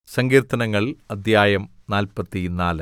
സങ്കീർത്തനങ്ങൾ അദ്ധ്യായം നാല്പത്തിനാല്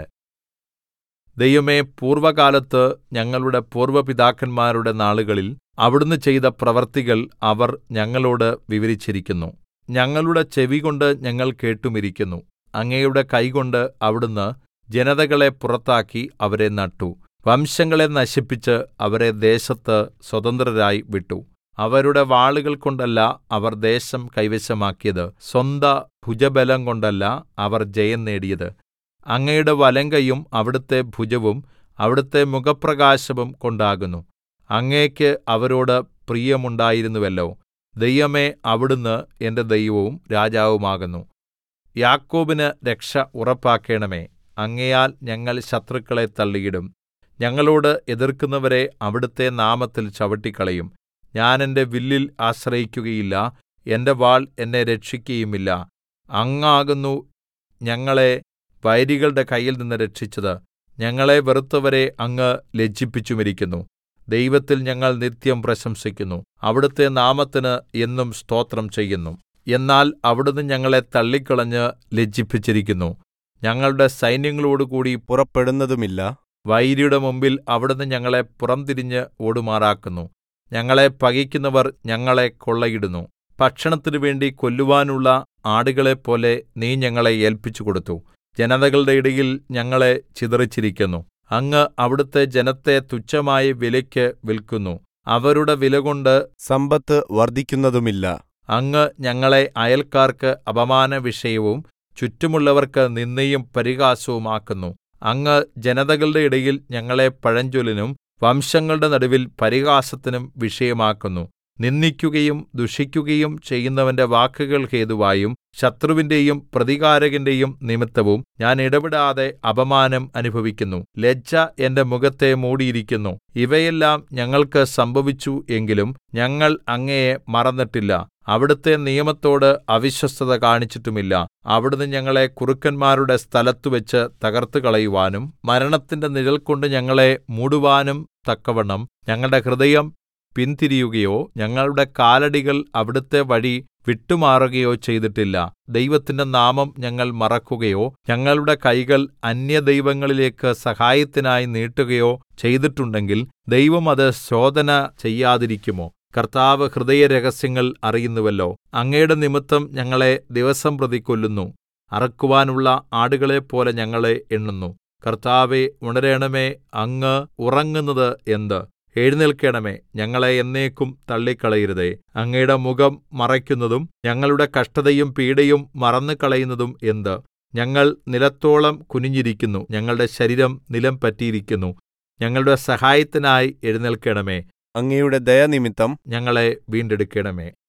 ദൈവമേ പൂർവ്വകാലത്ത് ഞങ്ങളുടെ പൂർവ്വ പിതാക്കന്മാരുടെ നാളുകളിൽ അവിടുന്ന് ചെയ്ത പ്രവൃത്തികൾ അവർ ഞങ്ങളോട് വിവരിച്ചിരിക്കുന്നു ഞങ്ങളുടെ ചെവികൊണ്ട് ഞങ്ങൾ കേട്ടുമിരിക്കുന്നു അങ്ങയുടെ കൈകൊണ്ട് അവിടുന്ന് ജനതകളെ പുറത്താക്കി അവരെ നട്ടു വംശങ്ങളെ നശിപ്പിച്ച് അവരെ ദേശത്ത് സ്വതന്ത്രരായി വിട്ടു അവരുടെ വാളുകൾ കൊണ്ടല്ല അവർ ദേശം കൈവശമാക്കിയത് സ്വന്ത ഭുജബലം കൊണ്ടല്ല അവർ ജയം നേടിയത് അങ്ങയുടെ വലങ്കയ്യും അവിടുത്തെ ഭുജവും അവിടുത്തെ മുഖപ്രകാശവും കൊണ്ടാകുന്നു അങ്ങയ്ക്ക് അവരോട് പ്രിയമുണ്ടായിരുന്നുവല്ലോ ദൈവമേ അവിടുന്ന് എന്റെ ദൈവവും രാജാവുമാകുന്നു യാക്കോബിന് രക്ഷ ഉറപ്പാക്കണമേ അങ്ങയാൽ ഞങ്ങൾ ശത്രുക്കളെ തള്ളിയിടും ഞങ്ങളോട് എതിർക്കുന്നവരെ അവിടുത്തെ നാമത്തിൽ ചവിട്ടിക്കളയും ഞാൻ എന്റെ വില്ലിൽ ആശ്രയിക്കുകയില്ല എന്റെ വാൾ എന്നെ രക്ഷിക്കുകയുമില്ല അങ്ങാകുന്നു ഞങ്ങളെ വൈരികളുടെ കയ്യിൽനിന്ന് രക്ഷിച്ചത് ഞങ്ങളെ വെറുത്തവരെ അങ്ങ് ലജ്ജിപ്പിച്ചുമിരിക്കുന്നു ദൈവത്തിൽ ഞങ്ങൾ നിത്യം പ്രശംസിക്കുന്നു അവിടുത്തെ നാമത്തിന് എന്നും സ്തോത്രം ചെയ്യുന്നു എന്നാൽ അവിടുന്ന് ഞങ്ങളെ തള്ളിക്കളഞ്ഞ് ലജ്ജിപ്പിച്ചിരിക്കുന്നു ഞങ്ങളുടെ സൈന്യങ്ങളോടുകൂടി പുറപ്പെടുന്നതുമില്ല വൈരിയുടെ മുമ്പിൽ അവിടുന്ന് ഞങ്ങളെ പുറംതിരിഞ്ഞ് ഓടുമാറാക്കുന്നു ഞങ്ങളെ പകയ്ക്കുന്നവർ ഞങ്ങളെ കൊള്ളയിടുന്നു ഭക്ഷണത്തിനു വേണ്ടി കൊല്ലുവാനുള്ള ആടുകളെപ്പോലെ നീ ഞങ്ങളെ ഏല്പിച്ചുകൊടുത്തു ജനതകളുടെ ഇടയിൽ ഞങ്ങളെ ചിതറിച്ചിരിക്കുന്നു അങ്ങ് അവിടുത്തെ ജനത്തെ തുച്ഛമായ വിലയ്ക്ക് വിൽക്കുന്നു അവരുടെ വിലകൊണ്ട് സമ്പത്ത് വർദ്ധിക്കുന്നതുമില്ല അങ്ങ് ഞങ്ങളെ അയൽക്കാർക്ക് അപമാനവിഷയവും ചുറ്റുമുള്ളവർക്ക് നിന്ദയും പരിഹാസവുമാക്കുന്നു അങ്ങ് ജനതകളുടെ ഇടയിൽ ഞങ്ങളെ പഴഞ്ചൊല്ലിനും വംശങ്ങളുടെ നടുവിൽ പരിഹാസത്തിനും വിഷയമാക്കുന്നു നിന്ദിക്കുകയും ദുഷിക്കുകയും ചെയ്യുന്നവന്റെ വാക്കുകൾ ഹേതുവായും ശത്രുവിന്റെയും പ്രതികാരകന്റെയും നിമിത്തവും ഞാൻ ഇടവിടാതെ അപമാനം അനുഭവിക്കുന്നു ലജ്ജ എന്റെ മുഖത്തെ മൂടിയിരിക്കുന്നു ഇവയെല്ലാം ഞങ്ങൾക്ക് സംഭവിച്ചു എങ്കിലും ഞങ്ങൾ അങ്ങയെ മറന്നിട്ടില്ല അവിടുത്തെ നിയമത്തോട് അവിശ്വസ്തത കാണിച്ചിട്ടുമില്ല അവിടുന്ന് ഞങ്ങളെ കുറുക്കന്മാരുടെ സ്ഥലത്തുവെച്ച് തകർത്തുകളയുവാനും മരണത്തിന്റെ നിഴൽകൊണ്ട് ഞങ്ങളെ മൂടുവാനും തക്കവണ്ണം ഞങ്ങളുടെ ഹൃദയം പിന്തിരിയുകയോ ഞങ്ങളുടെ കാലടികൾ അവിടുത്തെ വഴി വിട്ടുമാറുകയോ ചെയ്തിട്ടില്ല ദൈവത്തിന്റെ നാമം ഞങ്ങൾ മറക്കുകയോ ഞങ്ങളുടെ കൈകൾ അന്യദൈവങ്ങളിലേക്ക് സഹായത്തിനായി നീട്ടുകയോ ചെയ്തിട്ടുണ്ടെങ്കിൽ ദൈവം അത് ശോധന ചെയ്യാതിരിക്കുമോ കർത്താവ് ഹൃദയരഹസ്യങ്ങൾ അറിയുന്നുവല്ലോ അങ്ങയുടെ നിമിത്തം ഞങ്ങളെ ദിവസംപ്രതി കൊല്ലുന്നു അറുക്കുവാനുള്ള ആടുകളെപ്പോലെ ഞങ്ങളെ എണ്ണുന്നു കർത്താവേ ഉണരണമേ അങ്ങ് ഉറങ്ങുന്നത് എന്ത് എഴുന്നേൽക്കണമേ ഞങ്ങളെ എന്നേക്കും തള്ളിക്കളയരുതേ അങ്ങയുടെ മുഖം മറയ്ക്കുന്നതും ഞങ്ങളുടെ കഷ്ടതയും പീഡയും മറന്നുകളയുന്നതും എന്ത് ഞങ്ങൾ നിലത്തോളം കുനിഞ്ഞിരിക്കുന്നു ഞങ്ങളുടെ ശരീരം നിലം പറ്റിയിരിക്കുന്നു ഞങ്ങളുടെ സഹായത്തിനായി എഴുന്നേൽക്കണമേ അങ്ങയുടെ ദയനിമിത്തം ഞങ്ങളെ വീണ്ടെടുക്കണമേ